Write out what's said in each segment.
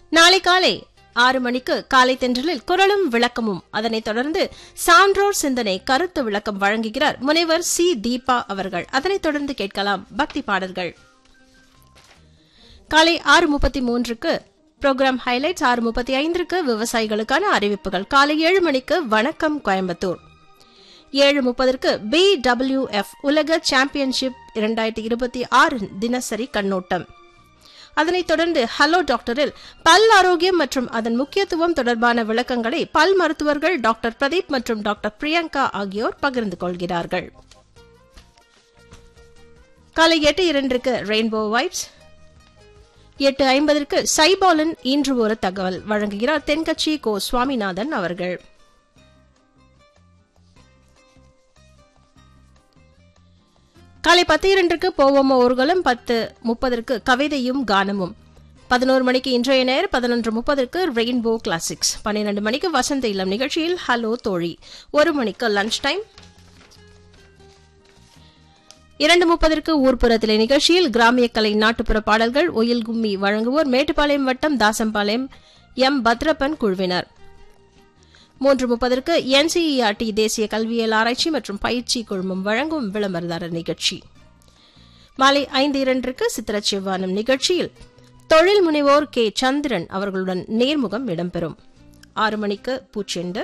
நாளை காலை ஆறு மணிக்கு காலை தென்றலில் குரலும் விளக்கமும் அதனைத் தொடர்ந்து சான்றோர் சிந்தனை கருத்து விளக்கம் வழங்குகிறார் முனைவர் சி தீபா அவர்கள் அதனைத் தொடர்ந்து கேட்கலாம் பக்தி பாடல்கள் காலை ஆறு முப்பத்தி மூன்றுக்கு புரோகிராம் ஹைலைட்ஸ் ஆறு முப்பத்தி ஐந்திற்கு விவசாயிகளுக்கான அறிவிப்புகள் காலை ஏழு மணிக்கு வணக்கம் கோயம்புத்தூர் ஏழு முப்பதற்கு பி டபிள்யூ எஃப் உலக சாம்பியன்ஷிப் இரண்டாயிரத்தி இருபத்தி ஆறு தினசரி கண்ணோட்டம் அதனைத் தொடர்ந்து ஹலோ டாக்டரில் பல் ஆரோக்கியம் மற்றும் அதன் முக்கியத்துவம் தொடர்பான விளக்கங்களை பல் மருத்துவர்கள் டாக்டர் பிரதீப் மற்றும் டாக்டர் பிரியங்கா ஆகியோர் பகிர்ந்து கொள்கிறார்கள் காலை எட்டு இரண்டுக்கு ரெயின்போ வைப்ஸ் எட்டு ஐம்பதற்கு சைபாலன் இன்று ஒரு தகவல் வழங்குகிறார் தென்கட்சி கோ சுவாமிநாதன் அவர்கள் காலை பத்து இரண்டுக்கு போவோமோ ஊர்வலம் பத்து முப்பதற்கு கவிதையும் கானமும் பதினோரு மணிக்கு இன்றைய நேர் பதினொன்று முப்பதற்கு ரெயின்போ கிளாசிக்ஸ் பன்னிரண்டு மணிக்கு வசந்த இல்லம் நிகழ்ச்சியில் ஹலோ தோழி ஒரு மணிக்கு லஞ்ச் டைம் இரண்டு முப்பதற்கு ஊர்ப்புறத்திலே நிகழ்ச்சியில் கிராமிய கலை நாட்டுப்புற பாடல்கள் ஒயில் கும்மி வழங்குவோர் மேட்டுப்பாளையம் வட்டம் தாசம்பாளையம் எம் பத்ரப்பன் குழுவினர் மூன்று முப்பதற்கு என்சிஇஆர்டி தேசிய கல்வியியல் ஆராய்ச்சி மற்றும் பயிற்சி குழுமம் வழங்கும் விளம்பரதாரர் நிகழ்ச்சி மாலை ஐந்து இரண்டிற்கு சித்திர செவ்வானம் நிகழ்ச்சியில் தொழில் முனைவோர் கே சந்திரன் அவர்களுடன் நேர்முகம் இடம்பெறும் ஆறு மணிக்கு பூச்செண்டு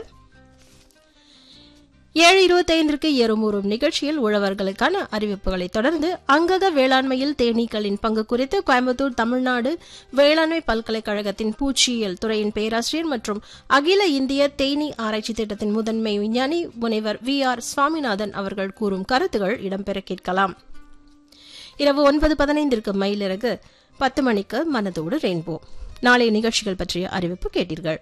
ஏழு இருபத்தைந்திற்கு எறும்பூறும் நிகழ்ச்சியில் உழவர்களுக்கான அறிவிப்புகளை தொடர்ந்து அங்கக வேளாண்மையில் தேனீக்களின் பங்கு குறித்து கோயம்புத்தூர் தமிழ்நாடு வேளாண்மை பல்கலைக்கழகத்தின் பூச்சியியல் துறையின் பேராசிரியர் மற்றும் அகில இந்திய தேனீ ஆராய்ச்சி திட்டத்தின் முதன்மை விஞ்ஞானி முனைவர் வி ஆர் சுவாமிநாதன் அவர்கள் கூறும் கருத்துகள் இடம்பெற கேட்கலாம் இரவு ஒன்பது பதினைந்திற்கு மயிலிறகு பத்து மணிக்கு மனதோடு ரெயின்போ நாளைய நிகழ்ச்சிகள் பற்றிய அறிவிப்பு கேட்டீர்கள்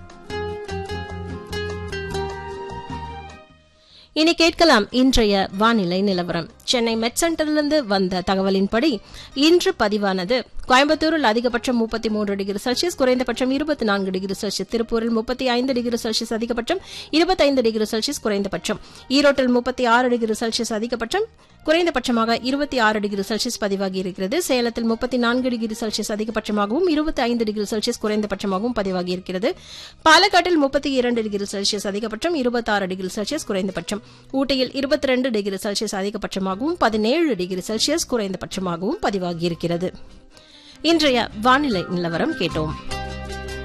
இனி கேட்கலாம் இன்றைய வானிலை நிலவரம் சென்னை மெட் சென்டரிலிருந்து வந்த தகவலின்படி இன்று பதிவானது கோயம்புத்தூரில் அதிகபட்சம் முப்பத்தி மூன்று டிகிரி செல்சியஸ் குறைந்தபட்சம் இருபத்தி நான்கு டிகிரி செல்சியஸ் திருப்பூரில் முப்பத்தி ஐந்து டிகிரி செல்சியஸ் அதிகபட்சம் இருபத்தைந்து டிகிரி செல்சியஸ் குறைந்தபட்சம் ஈரோட்டில் முப்பத்தி ஆறு டிகிரி செல்சியஸ் அதிகபட்சம் குறைந்தபட்சமாக இருபத்தி ஆறு டிகிரி செல்சியஸ் பதிவாகி இருக்கிறது சேலத்தில் முப்பத்தி நான்கு டிகிரி செல்சியஸ் அதிகபட்சமாகவும் இருபத்தி ஐந்து டிகிரி செல்சியஸ் குறைந்தபட்சமாகவும் பதிவாகி இருக்கிறது பாலக்காட்டில் முப்பத்தி இரண்டு டிகிரி செல்சியஸ் அதிகபட்சம் இருபத்தி ஆறு டிகிரி செல்சியஸ் குறைந்தபட்சம் ஊட்டியில் இருபத்தி ரெண்டு டிகிரி செல்சியஸ் அதிகபட்சமாகவும் பதினேழு டிகிரி செல்சியஸ் குறைந்தபட்சமாகவும் பதிவாகி இருக்கிறது இன்றைய வானிலை நிலவரம் கேட்டோம்